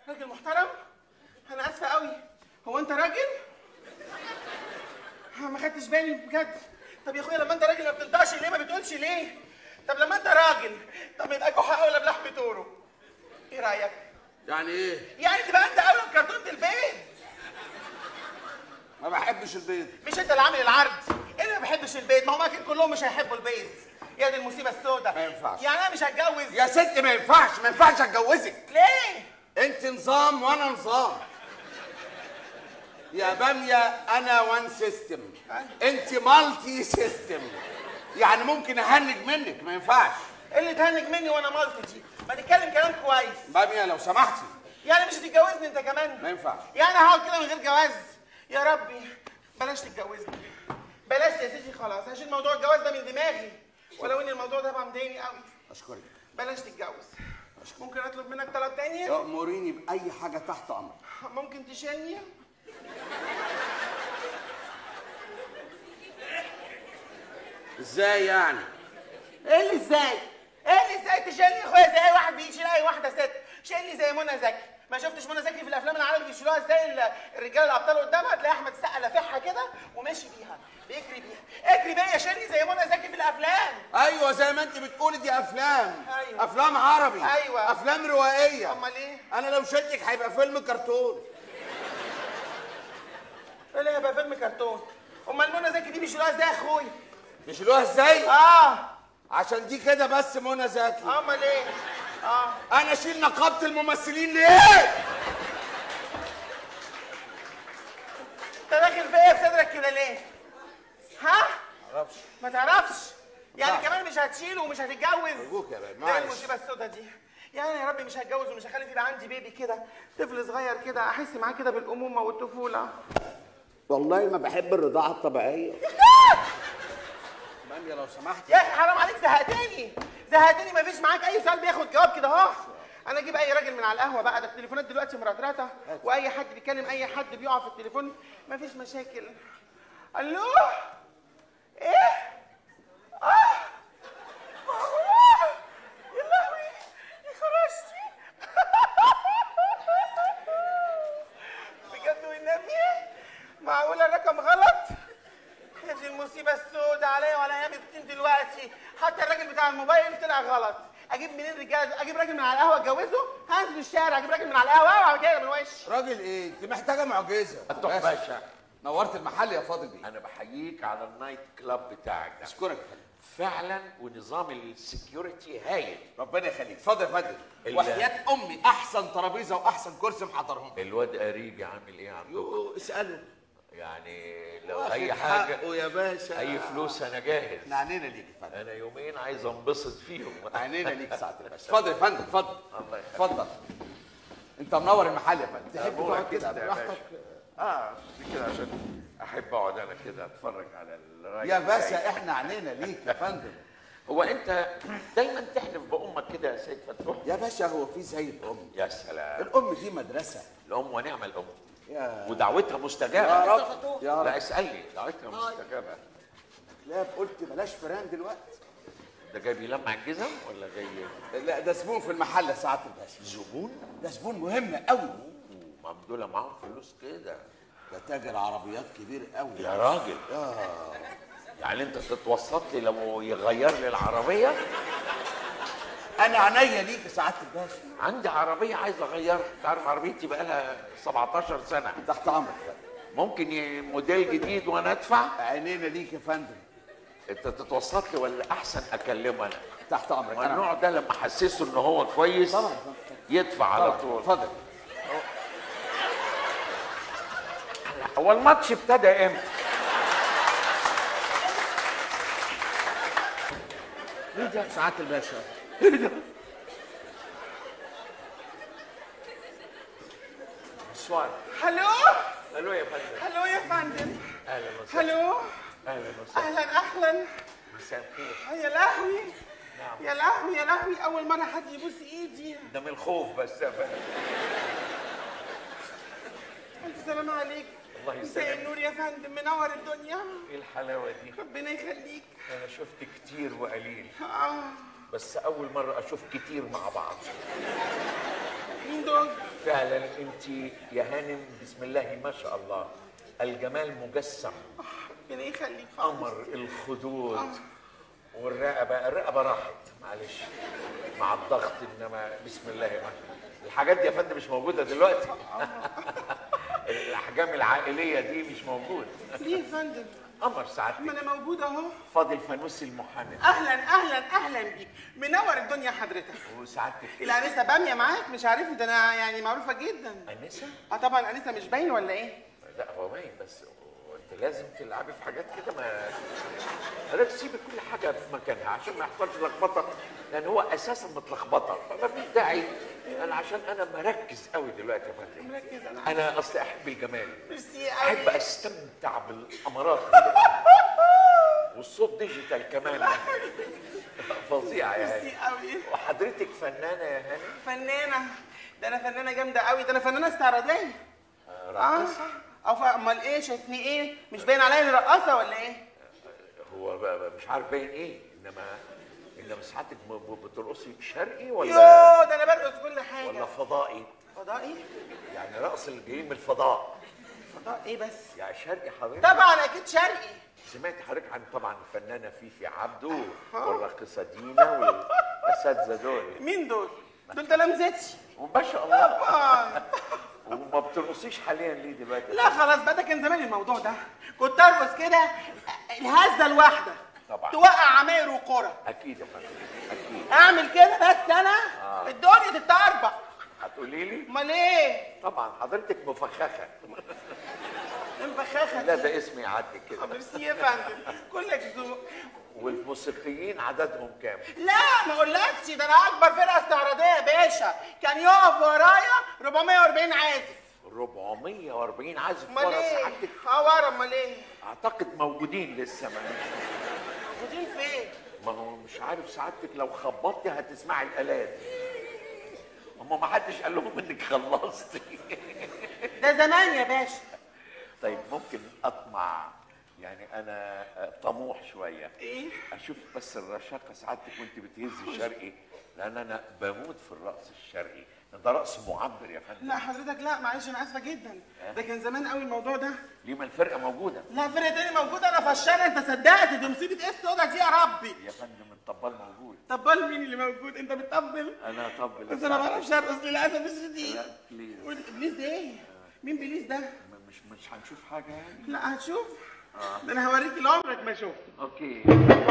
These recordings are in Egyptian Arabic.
راجل محترم انا اسفه قوي هو انت راجل ها، ما خدتش بالي بجد طب يا اخويا لما انت راجل ما بتنطقش ليه ما بتقولش ليه طب لما انت راجل طب يبقى جحا اولى بلحم توره ايه رايك يعني ايه يعني تبقى انت اولى بكرتونه البيت ما بحبش البيض مش انت اللي عامل العرض ايه اللي ما بيحبش البيت ما هم اكيد كلهم مش هيحبوا البيت يا دي المصيبه السوداء ما ينفعش. يعني انا مش هتجوز يا ست ما ينفعش ما ينفعش اتجوزك ليه انت نظام وانا نظام يا بامية انا وان سيستم انت مالتي سيستم يعني ممكن اهنج منك ما ينفعش ايه اللي تهنج مني وانا مالتي دي ما تتكلم كلام كويس بامية لو سمحتي يعني مش هتتجوزني انت كمان ما ينفعش يعني هقعد كده من غير جواز يا ربي بلاش تتجوزني بلاش يا سيدي خلاص هشيل موضوع الجواز ده من دماغي ولو ان الموضوع ده بقى مضايقني قوي اشكرك بلاش تتجوز ممكن اطلب منك طلب تاني اموريني باي حاجه تحت امرك ممكن تشيلني ازاي يعني ايه اللي ازاي ايه اللي ازاي تشيلني يا اخويا زي اي واحد بيشيل اي واحده ست شيلني زي منى زكي ما شفتش منى زكي في الافلام العربي بيشيلوها ازاي ال- الرجاله الابطال قدامها تلاقي احمد السقا لافحها كده وماشي بيها بيجري بيها اجري بيا شيلني زي منى زكي في الافلام ايوه زي ما انت بتقولي دي افلام أيوة. افلام عربي أيوة. افلام روائيه امال ايه انا لو شدك هيبقى فيلم كرتون ايه اللي هيبقى فيلم كرتون امال منى زكي دي بيشيلوها ازاي يا اخويا تشيلوها ازاي اه عشان دي كده بس منى زكي امال ايه اه انا اشيل نقابه الممثلين ليه انت داخل فيا بصدرك كده ليه ها معرفش ما تعرفش يعني صح. كمان مش هتشيل ومش هتتجوز أرجوك يا بابا، ايه معلش. المصيبه السوداء دي يعني يا ربي مش هتجوز ومش هخلي يبقى عندي بيبي كده طفل صغير كده احس معاه كده بالامومه والطفوله والله ما بحب الرضاعه الطبيعيه مامية لو سمحتي يا اخي حرام عليك زهقتني زهقتني مفيش معاك اي سؤال بياخد جواب كده اهو انا اجيب اي راجل من على القهوه بقى ده التليفونات دلوقتي مرطرطه واي حد بيكلم اي حد بيقع في التليفون مفيش مشاكل الو ايه اه معقولة؟ يا لهوي يا خراشتي بجد والنبي معقوله الرقم غلط يا دي المصيبة السوداء عليا وعلى ايام الدين دلوقتي حتى الراجل بتاع الموبايل طلع غلط اجيب منين رجال اجيب راجل من على القهوه اتجوزه هنزل الشارع اجيب راجل من على القهوه واعمل كده من وش راجل ايه انت محتاجه معجزه فتوح باشا نورت المحل يا فاضل بيه انا بحييك على النايت كلاب بتاعك ده اشكرك يا فندم فعلا ونظام السكيورتي هايل ربنا يخليك اتفضل يا فندم ال- وحياه امي احسن ترابيزه واحسن كرسي محضرهم الواد قريبي عامل ايه عندكم يو اساله يعني لو واخد اي حاجه حقه يا باشا اي فلوس انا جاهز احنا عنينا ليك يا فندم انا يومين عايز انبسط فيهم عينينا ليك ساعة الباشا اتفضل يا فندم اتفضل الله يخليك. اتفضل انت منور المحل يا فندم تحب أبوك تقعد كده كده يا براحتك باشا. اه دي كده عشان احب اقعد انا كده اتفرج على الراجل يا بتاعي. باشا احنا عنينا ليك يا فندم هو انت دايما تحلف بامك كده يا سيد فتوح يا باشا هو في زي الام يا سلام الام دي مدرسه الام ونعم الام يا ودعوتها يا مستجابه رب يا لا رب اسالني دعوتها مستجابه لا قلت بلاش فران دلوقتي ده جاي بيلمع الجزم ولا جاي لا ده زبون في المحل يا سعاده الباشا زبون ده زبون مهم قوي ممدوله معاهم فلوس كده ده تاجر عربيات كبير قوي يا راجل يعني انت تتوسط لي لو يغير لي العربيه انا عينيا ليك يا سعاده الباشا عندي عربيه عايز اغيرها تعرف عربيتي بقى لها 17 سنه تحت امرك يا فندم ممكن ي- موديل جديد وانا ادفع عينينا ليك يا فندم انت تتوسط لي ولا احسن اكلمه انا تحت امرك ما النوع ده لما احسسه ان هو كويس طبعا يدفع على طبعا طول اتفضل هو الماتش ابتدى امتى ايه ده سعاده الباشا ايه ده سؤال هلو الو يا فندم هلو يا فندم اهلا وسهلا هلو اهلا وسهلا اهلا اهلا مساء الخير يا لهوي نعم. يا لهوي يا لهوي اول مره حد يبوس ايدي ده من الخوف بس يا فندم الف سلامه عليك الله مساء يسلمك. النور يا فندم منور الدنيا ايه الحلاوه دي ربنا يخليك انا شفت كتير وقليل اه بس اول مره اشوف كتير مع بعض مين دول فعلا انت يا هانم بسم الله ما شاء الله الجمال مجسم ربنا يخليك خالص قمر الخدود والرقبه الرقبه راحت معلش مع الضغط انما بسم الله ما الحاجات دي يا فندم مش موجوده دلوقتي الاحجام العائليه دي مش موجود ليه يا فندم قمر ما سعادتك انا موجوده اهو فاضل فانوس المحامي اهلا اهلا اهلا بيك منور الدنيا حضرتك وسعادتك الانسه باميه معاك مش عارفني ده انا يعني معروفه جدا انسه اه طبعا انسه مش باين ولا ايه لا هو باين بس هو انت لازم تلعبي في حاجات كده ما لازم تسيبي كل حاجه في مكانها عشان ما يحصلش لخبطه لان هو اساسا متلخبطه فما فيش داعي انا عشان انا مركز قوي دلوقتي يا فندم مركز انا انا اصلي احب الجمال ميرسي احب قوي استمتع بالامارات دلوقتي. والصوت ديجيتال كمان فظيعه ميرسي يعني قوي وحضرتك فنانه يا هاني فنانه ده انا فنانه جامده قوي ده انا فنانه استعراضيه اه راقصه اه ف- امال ايه شايفني ايه مش باين عليا اني رقاصه ولا ايه هو بقى بقى مش عارف باين ايه انما انما ساعتك ب- ب- بترقصي شرقي ولا يوه ده انا برقص كل حاجه ولا فضائي فضائي يعني رقص اللي جايين من الفضاء فضاء ايه بس يعني شرقي حضرتك طبعا اكيد شرقي سمعت حضرتك عن طبعا الفنانه فيفي عبده والراقصه دينا والاساتذه دول مين دول دول تلامذتي وما شاء الله طبعا وما بترقصيش حاليا ليه دلوقتي لا خلاص بقى ده كان زمان الموضوع ده كنت ارقص كده الهزه الواحده طبعا. توقع عماير وقرى اكيد يا فندم اكيد اعمل كده بس انا الدنيا تتطربق هتقولي لي امال ايه طبعا حضرتك مفخخه الفخاخه لا دي ده اسمي يعدي كده ميرسي يا فندم كلك ذوق والموسيقيين عددهم كام لا ما اقولكش ده انا اكبر فرقه استعراضيه يا باشا كان يقف ورايا 440 عازف 440 عازف امال ورا ايه سعادتك اه ورا امال ايه اعتقد موجودين لسه ما موجودين فين ما هو مش عارف سعادتك لو خبطتي هتسمعي الالات هما ما حدش قال لهم انك خلصتي ده زمان يا باشا طيب ممكن اطمع يعني انا طموح شويه ايه اشوف بس الرشاقه سعادتك وانت بتهزي شرقي لان انا بموت في الرقص الشرقي ده رقص معبر يا فندم لا حضرتك لا معلش انا اسفه جدا ده كان زمان قوي الموضوع ده ليه ما الفرقه موجوده لا فرقه تاني موجوده انا فشانه انت صدقت دي مصيبه ايه السودا دي يا ربي يا فندم الطبال موجود طبال مين اللي موجود انت بتطبل انا اطبل بس انا ما بعرفش ارقص للاسف الشديد لا بليز ابليس ده ايه مين بليس ده مش مش هنشوف حاجه يعني لا هتشوف ده انا هوريك اللي عمرك ما شفته اوكي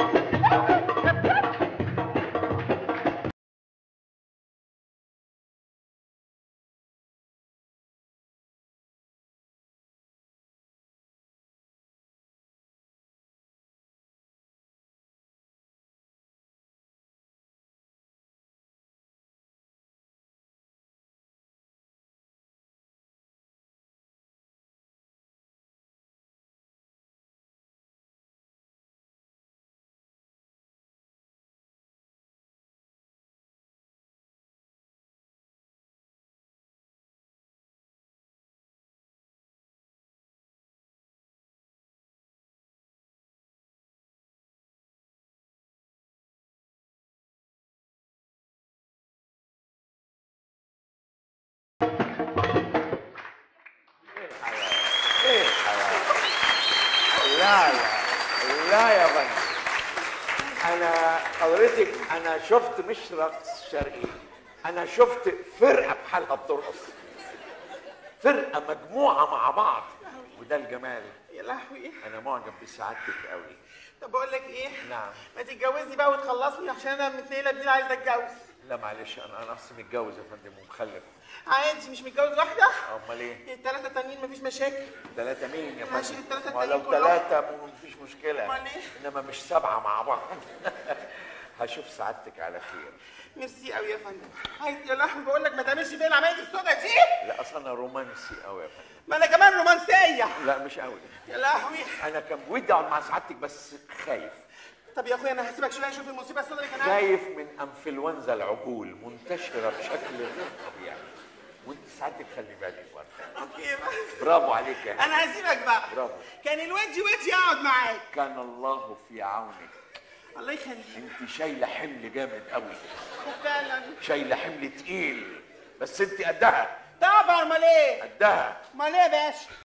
ايه الحياه لا لا لا يا فندم انا حضرتك انا شفت مش رقص شرقي انا شفت فرقه بحالها بترقص فرقه مجموعه مع بعض وده الجمال يا لهوي انا معجب بسعادتك قوي طب بقول لك ايه نعم. ما تتجوزني بقى وتخلصني عشان انا متنيله دي عايزه اتجوز لا معلش انا انا اصلا متجوز يا فندم ومخلف عادي مش متجوز واحده امال ايه الثلاثه التانيين مفيش مشاكل ثلاثة مين يا ماشي، فندم؟ التلاتة ما لو التانيين كلهم. ثلاثة مفيش مشكلة أمال إيه؟ إنما مش سبعة مع بعض هشوف سعادتك على خير ميرسي قوي يا فندم عايز يا لهوي بقول لك ما تعملش فيا العمايل السودا دي لا أصل أنا رومانسي قوي يا فندم ما انا كمان رومانسيه لا مش قوي يا لهوي أنا كان ودي أقعد مع سعادتك بس خايف طب يا اخويا انا هسيبك شويه اشوف المصيبه السودا اللي كان عندي. خايف من أنفلونزا العقول منتشرة بشكل غير طبيعي وأنت سعادتك خلي بالك برضه اوكي بقى. برافو عليك يا هاني. انا هسيبك بقى برافو. كان الوجي وجي يقعد معاك كان الله في عونك الله يخليك أنت شايلة حمل جامد قوي فعلا شايله حمل تقيل بس انت قدها طبعا امال ايه قدها امال ايه يا باشا